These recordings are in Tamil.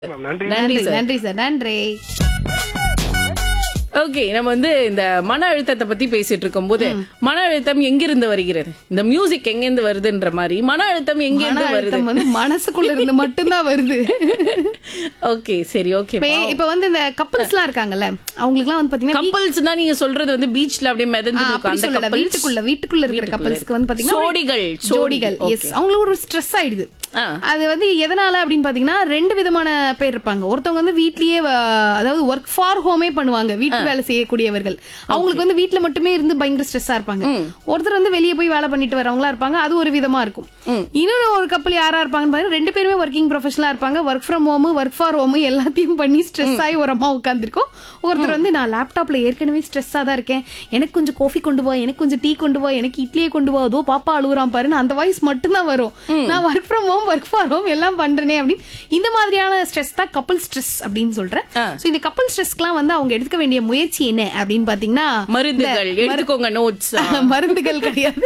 மேம் நன்றி நன்றி நன்றி சார் நன்றி சார் நன்றி ஓகே நம்ம வந்து இந்த மன அழுத்தத்தை பத்தி பேசிட்டு இருக்கும்போது மன அழுத்தம் எங்கிருந்து வருகிறது இந்த மியூசிக் எங்கிருந்து வருதுன்ற மாதிரி மன அழுத்தம் மன எங்கிருந்து வருது அழுத்தம் வந்து மனசுக்குள்ள இருந்து மட்டும்தான் வருது ஓகே சரி ஓகே இப்ப இப்ப வந்து இந்த கப்பல்ஸ் எல்லாம் இருக்காங்கல்ல அவங்களுக்கு எல்லாம் வந்து பாத்தீங்கன்னா கப்பல்ஸ்னா நீங்க சொல்றது வந்து பீச்ல அப்படியே ஆ, மிதந்து இருக்கும் அப்படி அந்த சொல்லல couples. வீட்டுக்குள்ள வீட்டுக்குள்ள இருக்கிற கப்பல்ஸ்க்கு வந்து பாத்தீங்கன்னா ஜோடிகள், ஜோடி. ஜோடிகள் எஸ் அவங்களுக்கு ஒரு ஸ்ட்ரெஸ் ஆயிடுது ஆ. அது வந்து எதனால அப்படின்னு பாத்தீங்கன்னா ரெண்டு விதமான பேர் இருப்பாங்க ஒருத்தவங்க வந்து வீட்லயே வ- அதாவது ஒர்க் ஃபார் ஹோமே பண்ணுவாங்க வீட்டு வேலை செய்யக்கூடியவர்கள் அவங்களுக்கு வந்து வீட்ல மட்டுமே இருந்து பயங்கர ஸ்ட்ரெஸ்ஸா இருப்பாங்க ஒருத்தர் வந்து வெளியே போய் வேலை பண்ணிட்டு வரவங்களா இருப்பாங்க அது ஒரு விதமா இருக்கும் இன்னொரு ஒரு கப்பல் யாரா இருப்பாங்கன்னு பாத்தீங்கன்னா ரெண்டு பேருமே ஒர்க்கிங் ப்ரொஃபஷனலா இருப்பாங்க work from home work for home எல்லாத்தையும் பண்ணி ஸ்ட்ரெஸ் ஆகி ஒரு அம்மா உட்காந்துருக்கோம் ஒருத்தர் வந்து நான் லேப்டாப்ல ஏற்கனவே ஸ்ட்ரெஸ்ஸா தான் இருக்கேன் எனக்கு கொஞ்சம் காஃபி கொண்டு வா எனக்கு கொஞ்சம் டீ கொண்டு வா எனக்கு இட்லியே கொண்டு வா அதோ பாப்பா அழுகுறான் பாருன்னு அந்த வாய்ஸ் மட்டும்தான் வரும் நான் work from home work for home எல்லாம் பண்றேனே அப்படின்னு இந்த மாதிரியான ஸ்ட்ரெஸ் தான் கப்பல் ஸ்ட்ரெஸ் அப்படின்னு சொல்றேன் ஆ. சோ இந்த கப்பல் ஸ்ட்ரெஸ்க்குலாம் வந்து அவங்க எடுத்துக்க வேண்டிய முயற்சி என்ன அப்படின்னு பாத்தீங்கன்னா மருந்துகள் எடுத்துக்கோங்க நோட்ஸ் மருந்துகள் கிடையாது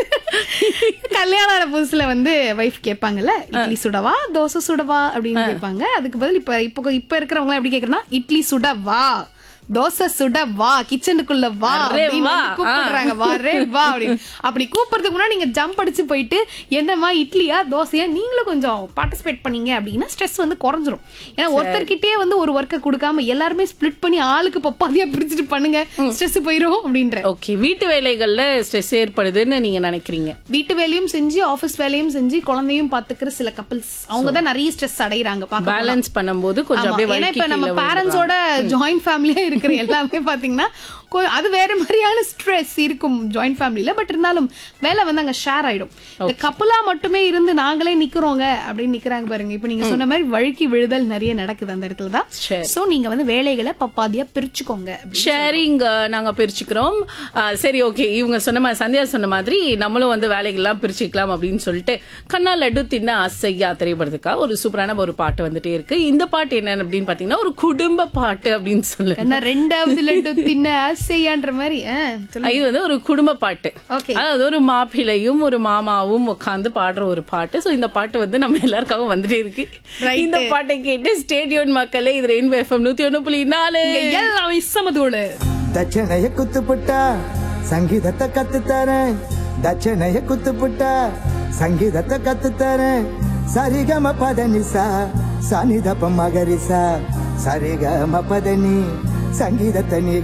கல்யாணம் ஆன புதுசுல வந்து வைஃப் கேட்பாங்கல்ல இட்லி சுடவா தோசை சுடவா அப்படின்னு கேட்பாங்க அதுக்கு பதில் இப்ப இப்போ இப்ப இருக்கிறவங்க எப்படி கேக்குறேன்னா இட்லி சுடவா தோசை சுட வா கிச்சனுக்குள்ள வா அரே அப்படின்னு வா. வந்து கூப்பிடுறாங்க வா ரே வா அப்படின்னு அப்படி கூப்பிடுறதுக்கு முன்னாடி நீங்க ஜம்ப் அடிச்சு போயிட்டு என்னம்மா இட்லியா தோசையா நீங்களும் கொஞ்சம் பார்ட்டிசிபேட் பண்ணீங்க அப்படின்னா ஸ்ட்ரெஸ் வந்து குறைஞ்சிரும் ஏன்னா ஒருத்தர்கிட்டயே வந்து ஒரு ஒர்க்கை கொடுக்காம எல்லாருமே ஸ்ப்ளிட் பண்ணி ஆளுக்கு பப்பாதியா பிரிச்சுட்டு பண்ணுங்க ஸ்ட்ரெஸ் போயிரும் அப்படின்ற ஓகே வீட்டு வேலைகள்ல ஸ்ட்ரெஸ் ஏற்படுதுன்னு நீங்க நினைக்கிறீங்க வீட்டு வேலையும் செஞ்சு ஆபீஸ் வேலையும் செஞ்சு குழந்தையும் பாத்துக்கிற சில கப்பல்ஸ் அவங்க தான் நிறைய ஸ்ட்ரெஸ் அடையறாங்க பார்க்க போனா. பேலன்ஸ் பண்ணும்போது கொஞ்சம் ஆமா. அப்படியே ஏன்னா வழுக்கி இப்ப நம்ம கீழே பேரண்ட்ஸோட ஜாயிண்ட் ஃபேமிலியா இருக்கிற எல்லாமே பாத்தீங்கன்னா கொ- அது வேற மாதிரியான ஸ்ட்ரெஸ் இருக்கும் ஜாயிண்ட் ஃபேமிலில பட் இருந்தாலும் வேலை வந்து அங்க ஷேர் ஆயிடும் இந்த கப்பலா மட்டுமே இருந்து நாங்களே நிக்கிறோங்க அப்படின்னு நிக்கிறாங்க பாருங்க இப்ப நீங்க சொன்ன மாதிரி வழுக்கி விழுதல் நிறைய நடக்குது அந்த இடத்துல தான் சரி. சோ நீங்க வந்து வேலைகளை பப்பாதியா பிரிச்சுக்கோங்க அப்படி. ஷேரிங் நாங்க பிரிச்சுக்கிறோம் அஹ், சரி ஓகே இவங்க சொன்ன மாதிரி சந்தியா சொன்ன மாதிரி நம்மளும் வந்து வேலைகள்லாம் பிரிச்சுக்கலாம் அப்படின்னு சொல்லிட்டு கண்ணா லட்டு தின்ன ஆசையா திரைப்படத்துக்காக ஒரு சூப்பரான ஒரு பாட்டு வந்துட்டே இருக்கு இந்த பாட்டு என்ன அப்படின்னு பாத்தீங்கன்னா ஒரு குடும்ப பாட்டு அப்படின்னு சொல்லு என்ன ரெண்டாவது லட்டு தின்ன ஆசையான்ற மாதிரி ஆ, சொல்லுங்க. இது வந்து ஒரு குடும்ப பாட்டு Okay. அதாவது ஒரு மாப்பிள்ளையும் ஒரு மாமாவும் உட்காந்து பாடுற ஒரு பாட்டு சோ இந்த பாட்டு வந்து நம்ம எல்லாருக்காகவும் வந்துட்டே இருக்கு Right. இந்த பாட்டை கேட்டு ஸ்டேடியோன் மக்களே இது ரெயின்போ எஃப்எம் நூத்தி ஒண்ணு புள்ளி நாலு இங்க எல்லாமே சமதோடு ದಕ್ಷಿಣಯ ಕುತ್ತುಪುಟ್ಟ ಸಂಗೀತತ್ತ ಕತ್ತುತ್ತಾರೆ ದಕ್ಷಿಣಯ ಕುತ್ತುಪುಟ್ಟ ಸಂಗೀತತ್ತ ಕತ್ತುತ್ತಾರೆ ಸರಿಗಮ ಪದ ನಿಸ ಸನಿದಪ ಮಗರಿಸ ಸರಿಗಮ ಪದ ನೀ ಸಂಗೀತ ನೀ